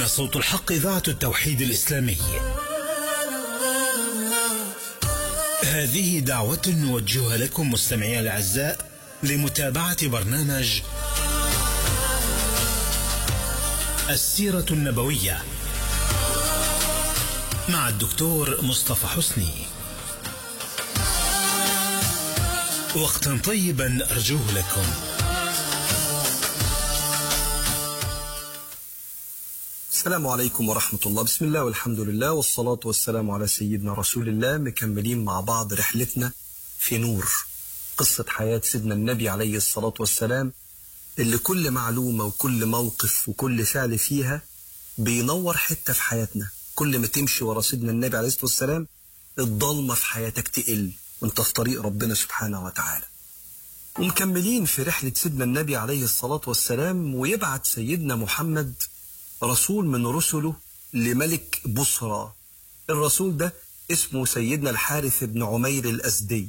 هنا صوت الحق إذاعة التوحيد الإسلامي هذه دعوة نوجهها لكم مستمعي الأعزاء لمتابعة برنامج السيرة النبوية مع الدكتور مصطفى حسني وقتا طيبا أرجوه لكم السلام عليكم ورحمة الله بسم الله والحمد لله والصلاة والسلام على سيدنا رسول الله مكملين مع بعض رحلتنا في نور قصة حياة سيدنا النبي عليه الصلاة والسلام اللي كل معلومة وكل موقف وكل فعل فيها بينور حتة في حياتنا كل ما تمشي ورا سيدنا النبي عليه الصلاة والسلام الضلمة في حياتك تقل وانت في طريق ربنا سبحانه وتعالى ومكملين في رحلة سيدنا النبي عليه الصلاة والسلام ويبعت سيدنا محمد رسول من رسله لملك بصرى الرسول ده اسمه سيدنا الحارث بن عمير الأزدي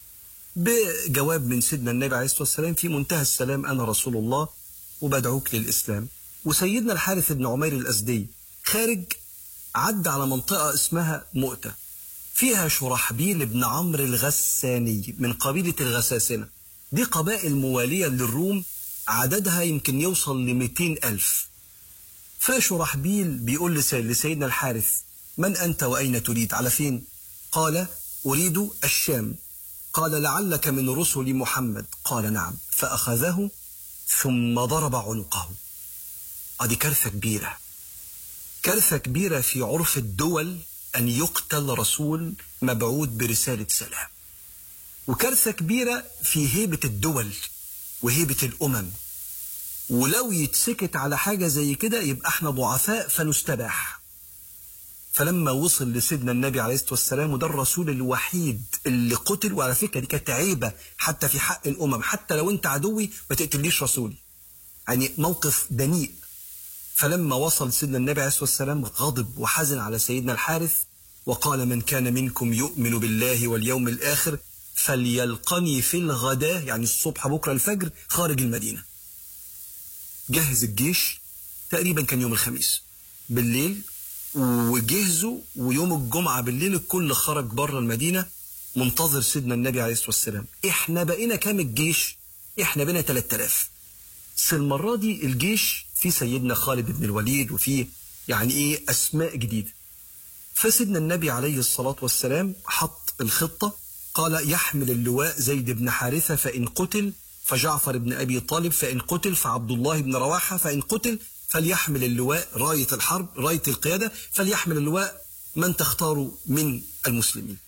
بجواب من سيدنا النبي عليه الصلاة والسلام في منتهى السلام أنا رسول الله وبدعوك للإسلام وسيدنا الحارث بن عمير الأزدي خارج عدى على منطقة اسمها مؤتة فيها شرحبيل بن عمرو الغساني من قبيلة الغساسنة دي قبائل موالية للروم عددها يمكن يوصل ل 200 ألف فشرحبيل بيقول لسيدنا الحارث من أنت وأين تريد على فين قال أريد الشام قال لعلك من رسل محمد قال نعم فأخذه ثم ضرب عنقه هذه كارثة كبيرة كارثة كبيرة في عرف الدول أن يقتل رسول مبعوث برسالة سلام وكارثة كبيرة في هيبة الدول وهيبة الأمم ولو يتسكت على حاجة زي كده يبقى احنا ضعفاء فنستباح فلما وصل لسيدنا النبي عليه الصلاة والسلام وده الرسول الوحيد اللي قتل وعلى فكرة دي كانت عيبة حتى في حق الأمم حتى لو أنت عدوي ما تقتليش رسولي يعني موقف دنيء فلما وصل سيدنا النبي عليه الصلاة والسلام غضب وحزن على سيدنا الحارث وقال من كان منكم يؤمن بالله واليوم الآخر فليلقني في الغداء يعني الصبح بكرة الفجر خارج المدينة جهز الجيش تقريبا كان يوم الخميس بالليل وجهزوا ويوم الجمعة بالليل الكل خرج بره المدينة منتظر سيدنا النبي عليه الصلاة والسلام احنا بقينا كام الجيش احنا بقينا 3000 بس المرة دي الجيش في سيدنا خالد بن الوليد وفي يعني ايه اسماء جديدة فسيدنا النبي عليه الصلاة والسلام حط الخطة قال يحمل اللواء زيد بن حارثة فإن قتل فجعفر بن أبي طالب فإن قتل فعبد الله بن رواحة فإن قتل فليحمل اللواء راية الحرب راية القيادة فليحمل اللواء من تختار من المسلمين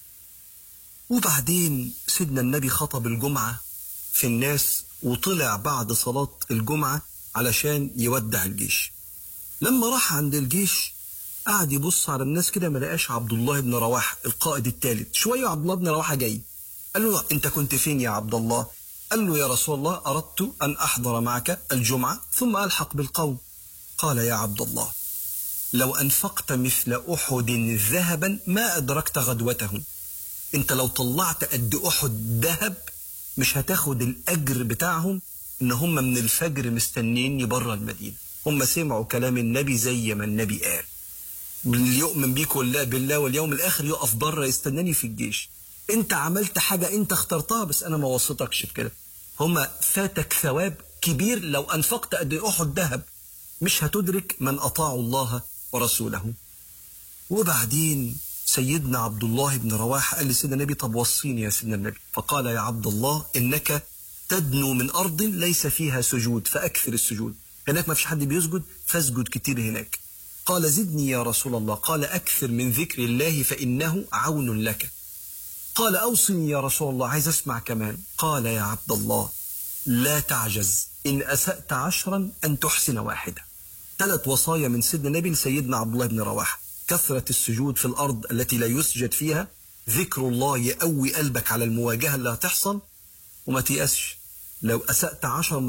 وبعدين سيدنا النبي خطب الجمعة في الناس وطلع بعد صلاة الجمعة علشان يودع الجيش لما راح عند الجيش قعد يبص على الناس كده ما لقاش عبد الله بن رواحة القائد الثالث شوية عبد الله بن رواحة جاي قال له انت كنت فين يا عبد الله قال له يا رسول الله أردت أن أحضر معك الجمعة ثم ألحق بالقوم قال يا عبد الله لو أنفقت مثل أحد ذهبا ما أدركت غدوتهم أنت لو طلعت قد أحد ذهب مش هتاخد الأجر بتاعهم إن هم من الفجر مستنيني بره المدينة هم سمعوا كلام النبي زي ما النبي قال اللي يؤمن بيك والله بالله واليوم الآخر يقف بره يستناني في الجيش انت عملت حاجة انت اخترتها بس انا ما وصيتكش بكده هما فاتك ثواب كبير لو انفقت قد احد ذهب مش هتدرك من اطاعوا الله ورسوله وبعدين سيدنا عبد الله بن رواحة قال لسيدنا النبي طب وصيني يا سيدنا النبي فقال يا عبد الله انك تدنو من ارض ليس فيها سجود فاكثر السجود هناك ما فيش حد بيسجد فاسجد كتير هناك قال زدني يا رسول الله قال اكثر من ذكر الله فانه عون لك قال أوصني يا رسول الله عايز أسمع كمان قال يا عبد الله لا تعجز إن أسأت عشرا أن تحسن واحدة ثلاث وصايا من سيدنا النبي لسيدنا عبد الله بن رواحة كثرة السجود في الأرض التي لا يسجد فيها ذكر الله يقوي قلبك على المواجهة اللي هتحصل وما تيأسش لو أسأت عشر